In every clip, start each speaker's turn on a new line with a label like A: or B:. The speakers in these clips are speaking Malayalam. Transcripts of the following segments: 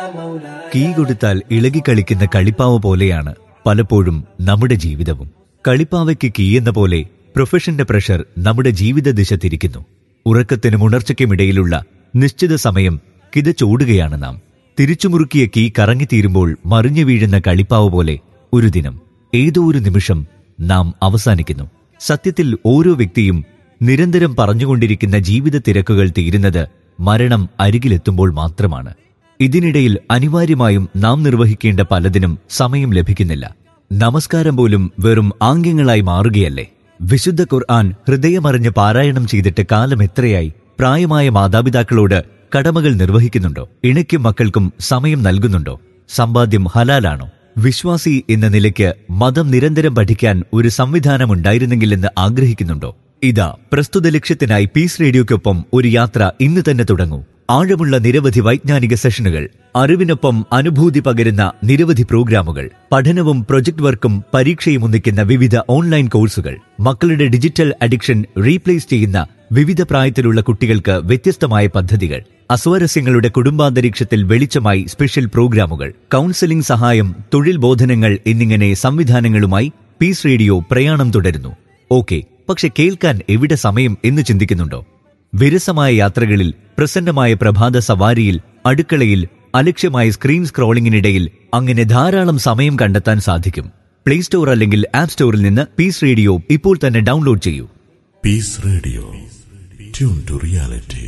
A: കീ കൊടുത്താൽ ഇളകിക്കളിക്കുന്ന കളിപ്പാവ പോലെയാണ് പലപ്പോഴും നമ്മുടെ ജീവിതവും കളിപ്പാവയ്ക്ക് കീ എന്ന പോലെ പ്രൊഫഷന്റെ പ്രഷർ നമ്മുടെ ജീവിത ദിശ തിരിക്കുന്നു ഉറക്കത്തിനും ഉണർച്ചയ്ക്കുമിടയിലുള്ള നിശ്ചിത സമയം കിതച്ചോടുകയാണ് നാം തിരിച്ചുമുറുക്കിയ കീ കറങ്ങിത്തീരുമ്പോൾ മറിഞ്ഞു വീഴുന്ന കളിപ്പാവ് പോലെ ഒരു ദിനം ഏതോ ഒരു നിമിഷം നാം അവസാനിക്കുന്നു സത്യത്തിൽ ഓരോ വ്യക്തിയും നിരന്തരം പറഞ്ഞുകൊണ്ടിരിക്കുന്ന ജീവിത തിരക്കുകൾ തീരുന്നത് മരണം അരികിലെത്തുമ്പോൾ മാത്രമാണ് ഇതിനിടയിൽ അനിവാര്യമായും നാം നിർവഹിക്കേണ്ട പലതിനും സമയം ലഭിക്കുന്നില്ല നമസ്കാരം പോലും വെറും ആംഗ്യങ്ങളായി മാറുകയല്ലേ വിശുദ്ധ ഖുർആൻ ഹൃദയമറിഞ്ഞ് പാരായണം ചെയ്തിട്ട് കാലം എത്രയായി പ്രായമായ മാതാപിതാക്കളോട് കടമകൾ നിർവഹിക്കുന്നുണ്ടോ ഇണയ്ക്കും മക്കൾക്കും സമയം നൽകുന്നുണ്ടോ സമ്പാദ്യം ഹലാലാണോ വിശ്വാസി എന്ന നിലയ്ക്ക് മതം നിരന്തരം പഠിക്കാൻ ഒരു സംവിധാനം ഉണ്ടായിരുന്നെങ്കിലെന്ന് ആഗ്രഹിക്കുന്നുണ്ടോ ഇതാ പ്രസ്തുത ലക്ഷ്യത്തിനായി പീസ് റേഡിയോയ്ക്കൊപ്പം ഒരു യാത്ര ഇന്ന് തന്നെ തുടങ്ങൂ ആഴമുള്ള നിരവധി വൈജ്ഞാനിക സെഷനുകൾ അറിവിനൊപ്പം അനുഭൂതി പകരുന്ന നിരവധി പ്രോഗ്രാമുകൾ പഠനവും പ്രൊജക്ട് വർക്കും പരീക്ഷയും ഒന്നിക്കുന്ന വിവിധ ഓൺലൈൻ കോഴ്സുകൾ മക്കളുടെ ഡിജിറ്റൽ അഡിക്ഷൻ റീപ്ലേസ് ചെയ്യുന്ന വിവിധ പ്രായത്തിലുള്ള കുട്ടികൾക്ക് വ്യത്യസ്തമായ പദ്ധതികൾ അസ്വാരസ്യങ്ങളുടെ കുടുംബാന്തരീക്ഷത്തിൽ വെളിച്ചമായി സ്പെഷ്യൽ പ്രോഗ്രാമുകൾ കൗൺസിലിംഗ് സഹായം തൊഴിൽ ബോധനങ്ങൾ എന്നിങ്ങനെ സംവിധാനങ്ങളുമായി പീസ് റേഡിയോ പ്രയാണം തുടരുന്നു ഓക്കെ പക്ഷെ കേൾക്കാൻ എവിടെ സമയം എന്ന് ചിന്തിക്കുന്നുണ്ടോ വിരസമായ യാത്രകളിൽ പ്രസന്നമായ പ്രഭാത സവാരിയിൽ അടുക്കളയിൽ അലക്ഷ്യമായ സ്ക്രീൻ സ്ക്രോളിംഗിനിടയിൽ അങ്ങനെ ധാരാളം സമയം കണ്ടെത്താൻ സാധിക്കും പ്ലേ സ്റ്റോർ അല്ലെങ്കിൽ ആപ്പ് സ്റ്റോറിൽ നിന്ന് പീസ് റേഡിയോ ഇപ്പോൾ തന്നെ ഡൗൺലോഡ് ചെയ്യൂ
B: peace radio tune to reality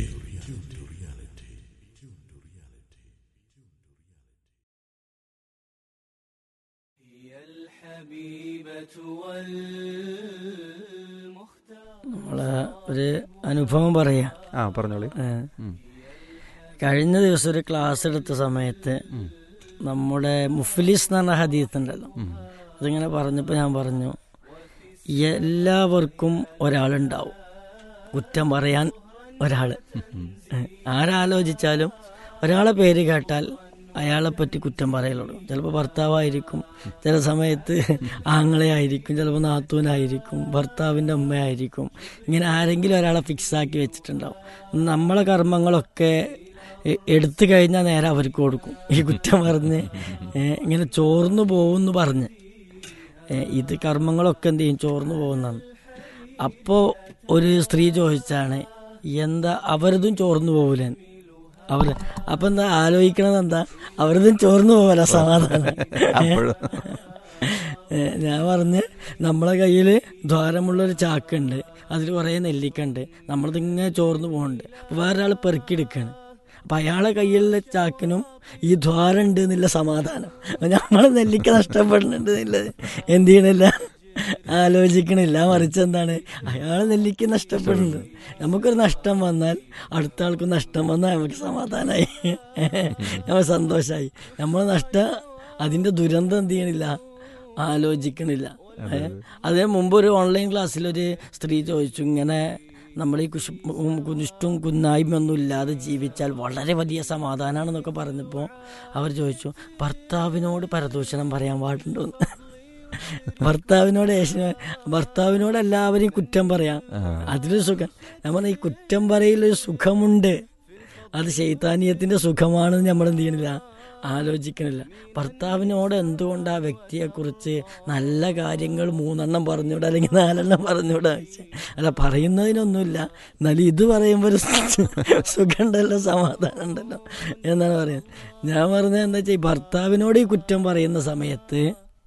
C: നമ്മളെ ഒരു അനുഭവം പറയാം
D: ആ പറഞ്ഞോളി
C: ഏ, കഴിഞ്ഞ ദിവസം ഒരു ക്ലാസ് എടുത്ത സമയത്ത് നമ്മുടെ മുഫ്ലിസ് എന്ന് പറഞ്ഞ ഹദീത്ത് ഉണ്ടല്ലോ അതിങ്ങനെ പറഞ്ഞപ്പോൾ ഞാൻ പറഞ്ഞു എല്ലാവർക്കും ഒരാളുണ്ടാവും കുറ്റം പറയാൻ ഒരാള് ഏ, ആരാലോചിച്ചാലും ഒരാളെ പേര് കേട്ടാൽ അയാളെ പറ്റി കുറ്റം പറയലുള്ളൂ ചിലപ്പോൾ ഭർത്താവായിരിക്കും ചില സമയത്ത് ആങ്ങളെയായിരിക്കും ചിലപ്പോൾ നാത്തൂനായിരിക്കും ഭർത്താവിൻ്റെ അമ്മയായിരിക്കും ഇങ്ങനെ ആരെങ്കിലും ഒരാളെ ഫിക്സ് ആക്കി വെച്ചിട്ടുണ്ടാവും നമ്മളെ കർമ്മങ്ങളൊക്കെ എ- എടുത്തു കഴിഞ്ഞാൽ നേരെ അവർക്ക് കൊടുക്കും ഈ കുറ്റം പറഞ്ഞ് ഏ, ഇങ്ങനെ ചോർന്നു പോകുമെന്ന് പറഞ്ഞ് ഏ, ഇത് കർമ്മങ്ങളൊക്കെ എന്ത് ചെയ്യും ചോർന്നു പോകുന്നതാണ് അപ്പോൾ ഒരു സ്ത്രീ ചോദിച്ചാണ് എന്താ അവരതും ചോർന്നു പോകൂലേ അവര് അപ്പൊ എന്താ ആലോചിക്കണത് എന്താ അവരതും ചോർന്നു പോകല സമാധാനം
D: അപ്പോഴും.
C: ഏ, ഞാൻ പറഞ്ഞ് നമ്മളെ കയ്യിൽ ദ്വാരമുള്ളൊരു ചാക്കുണ്ട് അതിൽ കുറേ നെല്ലിക്കുണ്ട് നമ്മളിതിങ്ങനെ ചോർന്നു പോകുന്നുണ്ട് അപ്പോൾ വേറൊരാൾ പെറുക്കിയെടുക്കുകയാണ് അപ്പം അയാളെ കയ്യിലുള്ള ചാക്കിനും ഈ ദ്വാരം ഉണ്ട് എന്നുള്ള സമാധാനം നമ്മൾ നെല്ലിക്ക നഷ്ടപ്പെടുന്നുണ്ട് എന്നുള്ളത് എന്ത് ചെയ്യണില്ല ആലോചിക്കണില്ല മറിച്ച് എന്താണ് അയാൾ നെല്ലിക്ക നഷ്ടപ്പെടുന്നുണ്ട് നമുക്കൊരു നഷ്ടം വന്നാൽ അടുത്ത ആൾക്ക് നഷ്ടം വന്നാൽ നമുക്ക് സമാധാനമായി നമ്മൾ സന്തോഷമായി നമ്മൾ നഷ്ടം അതിൻ്റെ ദുരന്തം എന്ത് ചെയ്യണില്ല ആലോചിക്കണില്ല ഏ? അതേ മുമ്പ് ഒരു ഓൺലൈൻ ക്ലാസ്സിൽ ഒരു സ്ത്രീ ചോദിച്ചു ഇങ്ങനെ നമ്മൾ ഈ കുശ് കുനിഷ്ടും കുന്നായ്മയൊന്നും ഇല്ലാതെ ജീവിച്ചാൽ വളരെ വലിയ സമാധാനമാണെന്നൊക്കെ പറഞ്ഞപ്പോൾ അവർ ചോദിച്ചു ഭർത്താവിനോട് പരദൂഷണം പറയാൻ പാടുണ്ടോ ഭർത്താവിനോട് ഏഷ്യ ഭർത്താവിനോട് എല്ലാവരെയും കുറ്റം പറയാം അതിലൊരു സുഖം നമ്മൾ ഈ കുറ്റം പറയലൊരു സുഖമുണ്ട് അത് ശൈതാനീയത്തിന്റെ സുഖമാണെന്ന് നമ്മൾ എന്ത് ചെയ്യണില്ല ആലോചിക്കണില്ല ഭർത്താവിനോട് എന്തുകൊണ്ട് ആ വ്യക്തിയെക്കുറിച്ച് നല്ല കാര്യങ്ങൾ മൂന്നെണ്ണം പറഞ്ഞൂടാ അല്ലെങ്കിൽ നാലെണ്ണം പറഞ്ഞൂടാ ചോദിച്ചാ. അല്ല പറയുന്നതിനൊന്നുമില്ല എന്നാലും ഇത് പറയുമ്പോൾ ഒരു സുഖമുണ്ടല്ലോ സമാധാനം ഉണ്ടല്ലോ എന്നാണ് പറയുന്നത് ഞാൻ പറഞ്ഞത് എന്താ വെച്ചാൽ ഈ ഭർത്താവിനോട് ഈ കുറ്റം പറയുന്ന സമയത്ത്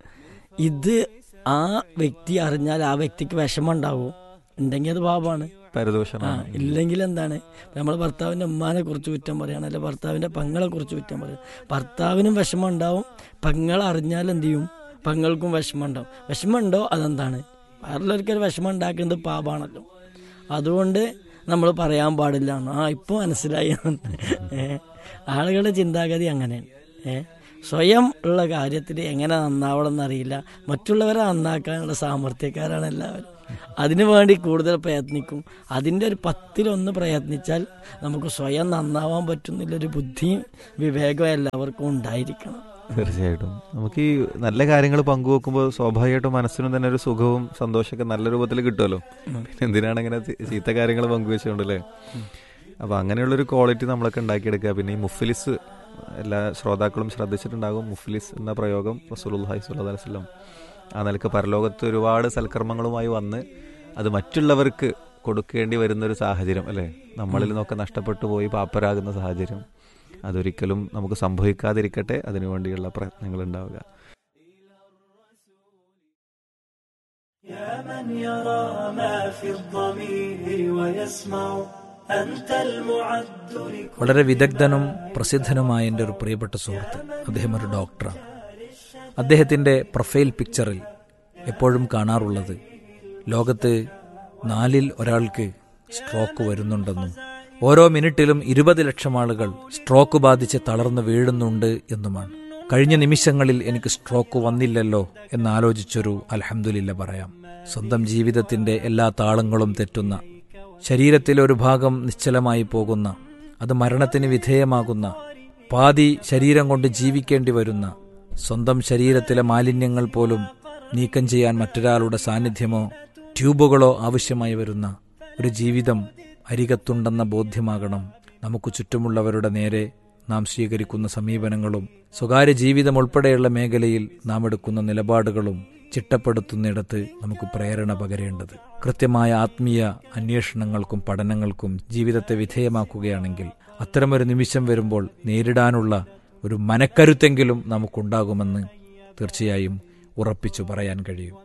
C: ഇത് ആ വ്യക്തി അറിഞ്ഞാൽ ആ വ്യക്തിക്ക് വിഷമം ഉണ്ടാവും ഉണ്ടെങ്കിൽ അത് പാപമാണ് ആ
D: പരദൂഷണം
C: ഇല്ലെങ്കിൽ എന്താണ് നമ്മൾ ഭർത്താവിൻ്റെ ഉമ്മാനെ കുറിച്ച് കുറ്റം പറയണം അല്ലെ ഭർത്താവിൻ്റെ പെങ്ങളെ കുറിച്ച് കുറ്റം പറയും ഭർത്താവിനും വിഷമം ഉണ്ടാവും പെങ്ങൾ അറിഞ്ഞാൽ എന്ത് ചെയ്യും പെങ്ങൾക്കും വിഷമം ഉണ്ടാവും വിഷമം ഉണ്ടോ അതെന്താണ് വേറെല്ലാവർക്കൊരു വിഷമം ഉണ്ടാക്കുന്നത് പാപാണല്ലോ അതുകൊണ്ട് നമ്മൾ പറയാൻ പാടില്ല എന്ന്. ആ ഇപ്പോൾ മനസ്സിലായി ഏ ആളുകളുടെ ചിന്താഗതി അങ്ങനെയാണ് ഏ സ്വയം ഉള്ള കാര്യത്തിൽ എങ്ങനെ നന്നാവണം എന്നറിയില്ല മറ്റുള്ളവരെ നന്നാക്കാനുള്ള സാമർഥ്യക്കാരാണ് എല്ലാവരും അതിനു വേണ്ടി കൂടുതൽ പ്രയത്നിക്കും അതിൻ്റെ ഒരു പത്തിലൊന്ന് പ്രയത്നിച്ചാൽ നമുക്ക് സ്വയം നന്നാവാൻ പറ്റുന്നില്ലൊരു ബുദ്ധിയും വിവേകവും എല്ലാവർക്കും ഉണ്ടായിരിക്കണം
D: തീർച്ചയായിട്ടും നമുക്ക് ഈ നല്ല കാര്യങ്ങൾ പങ്കുവെക്കുമ്പോൾ സ്വാഭാവികമായിട്ടും മനസ്സിനും തന്നെ ഒരു സുഖവും സന്തോഷമൊക്കെ നല്ല രൂപത്തിൽ കിട്ടുമല്ലോ പിന്നെ എന്തിനാണ് ഇങ്ങനെ ചീ- ചീത്ത കാര്യങ്ങൾ പങ്കുവെച്ചുകൊണ്ടല്ലേ അപ്പോൾ അങ്ങനെയുള്ളൊരു ക്വാളിറ്റി നമ്മളൊക്കെ ഉണ്ടാക്കിയെടുക്കുക പിന്നെ ഈ മുഫ്ലിസ് എല്ലാ ശ്രോതാക്കളും ശ്രദ്ധിച്ചിട്ടുണ്ടാകും മുഫ്ലിസ് എന്ന പ്രയോഗം റസൂലുള്ളാഹി സ്വല്ലല്ലാഹു അലൈഹി വസല്ലം ആ നിലക്ക് പരലോകത്ത് ഒരുപാട് സൽക്കർമ്മങ്ങളുമായി വന്ന് അത് മറ്റുള്ളവർക്ക് കൊടുക്കേണ്ടി വരുന്നൊരു സാഹചര്യം അല്ലേ നമ്മളിൽ നിന്നൊക്കെ നഷ്ടപ്പെട്ടു പോയി പാപ്പരാകുന്ന സാഹചര്യം അതൊരിക്കലും നമുക്ക് സംഭവിക്കാതിരിക്കട്ടെ അതിനുവേണ്ടിയുള്ള പ്രയത്നങ്ങൾ ഉണ്ടാവുക
E: يا من يرى ما في الضمير ويسمع أنت المعد لكل
F: വളരെ വിദഗ്ധനും പ്രസിദ്ധനുമായ എൻ്റെ ഒരു പ്രിയപ്പെട്ട സുഹൃത്ത് അദ്ദേഹം ഒരു ഡോക്ടറാണ് അദ്ദേഹത്തിൻ്റെ പ്രൊഫൈൽ പിക്ചറിൽ എപ്പോഴും കാണാറുള്ളത് ലോകത്ത് നാലിൽ ഒരാൾക്ക് സ്ട്രോക്ക് വരുന്നുണ്ടെന്നും ഓരോ മിനിറ്റിലും ഇരുപത് ലക്ഷം ആളുകൾ സ്ട്രോക്ക് ബാധിച്ച് തളർന്നു വീഴുന്നുണ്ട് എന്നുമാണ് കഴിഞ്ഞ നിമിഷങ്ങളിൽ എനിക്ക് സ്ട്രോക്ക് വന്നില്ലല്ലോ എന്നാലോചിച്ചൊരു അൽഹംദുലില്ല പറയാം സ്വന്തം ജീവിതത്തിന്റെ എല്ലാ താളങ്ങളും തെറ്റുന്ന ശരീരത്തിലെ ഒരു ഭാഗം നിശ്ചലമായി പോകുന്ന അത് മരണത്തിന് വിധേയമാകുന്ന പാതി ശരീരം കൊണ്ട് ജീവിക്കേണ്ടി വരുന്ന സ്വന്തം ശരീരത്തിലെ മാലിന്യങ്ങൾ പോലും നീക്കം ചെയ്യാൻ മറ്റൊരാളുടെ സാന്നിധ്യമോ ട്യൂബുകളോ ആവശ്യമായി വരുന്ന ഒരു ജീവിതം അരികത്തുണ്ടെന്ന ബോധ്യമാകണം നമുക്ക് ചുറ്റുമുള്ളവരുടെ നേരെ നാം സ്വീകരിക്കുന്ന സമീപനങ്ങളും സ്വകാര്യ ജീവിതം ഉൾപ്പെടെയുള്ള മേഖലയിൽ നാം എടുക്കുന്ന നിലപാടുകളും ചിട്ടപ്പെടുത്തുന്നിടത്ത് നമുക്ക് പ്രേരണ പകരേണ്ടത് കൃത്യമായ ആത്മീയ അന്വേഷണങ്ങൾക്കും പഠനങ്ങൾക്കും ജീവിതത്തെ വിധേയമാക്കുകയാണെങ്കിൽ അത്തരമൊരു നിമിഷം വരുമ്പോൾ നേരിടാനുള്ള ഒരു മനക്കരുത്തെങ്കിലും നമുക്കുണ്ടാകുമെന്ന് തീർച്ചയായും ഉറപ്പിച്ചു പറയാൻ കഴിയും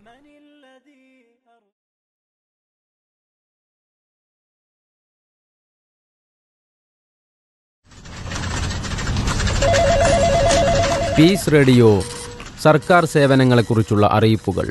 G: പീസ് റേഡിയോ സർക്കാർ സേവനങ്ങളെക്കുറിച്ചുള്ള അറിയിപ്പുകൾ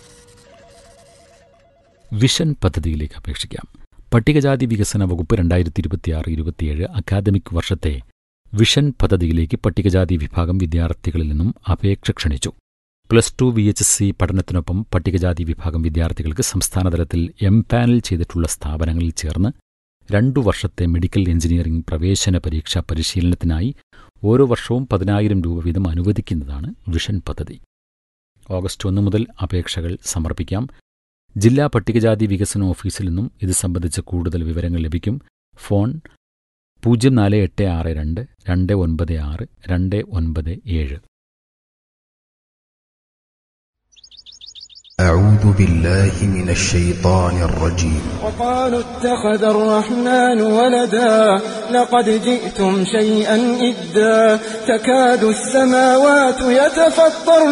H: വിഷൻ പദ്ധതിയിലേക്ക് അപേക്ഷിക്കാം പട്ടികജാതി വികസന വകുപ്പ് രണ്ടായിരത്തി ഇരുപത്തിയാറ് ഇരുപത്തിയേഴ് അക്കാദമിക് വർഷത്തെ വിഷൻ പദ്ധതിയിലേക്ക് പട്ടികജാതി വിഭാഗം വിദ്യാർത്ഥികളിൽ നിന്നും അപേക്ഷ ക്ഷണിച്ചു plus two V H S C പഠനത്തിനൊപ്പം പട്ടികജാതി വിഭാഗം വിദ്യാർത്ഥികൾക്ക് സംസ്ഥാനതലത്തിൽ എം പാനൽ ചെയ്തിട്ടുള്ള സ്ഥാപനങ്ങളിൽ ചേർന്ന് രണ്ടു വർഷത്തെ മെഡിക്കൽ എഞ്ചിനീയറിംഗ് പ്രവേശന പരീക്ഷാ പരിശീലനത്തിനായി ഓരോ വർഷവും പതിനായിരം രൂപ വീതം അനുവദിക്കുന്നതാണ് വിഷൻ പദ്ധതി ഓഗസ്റ്റ് ഒന്ന് മുതൽ അപേക്ഷകൾ സമർപ്പിക്കാം ജില്ലാ പട്ടികജാതി വികസന ഓഫീസിൽ നിന്നും ഇത് സംബന്ധിച്ച കൂടുതൽ വിവരങ്ങൾ ലഭിക്കും ഫോൺ പൂജ്യം നാല് എട്ട് ആറ് രണ്ട് രണ്ട് ഒൻപത് ആറ് രണ്ട് ഒൻപത് ഏഴ്
I: أعوذ بالله من الشيطان الرجيم
J: وقالوا اتخذ الرحمن ولدا لقد جئتم شيئا إدا تكاد السماوات يتفطرن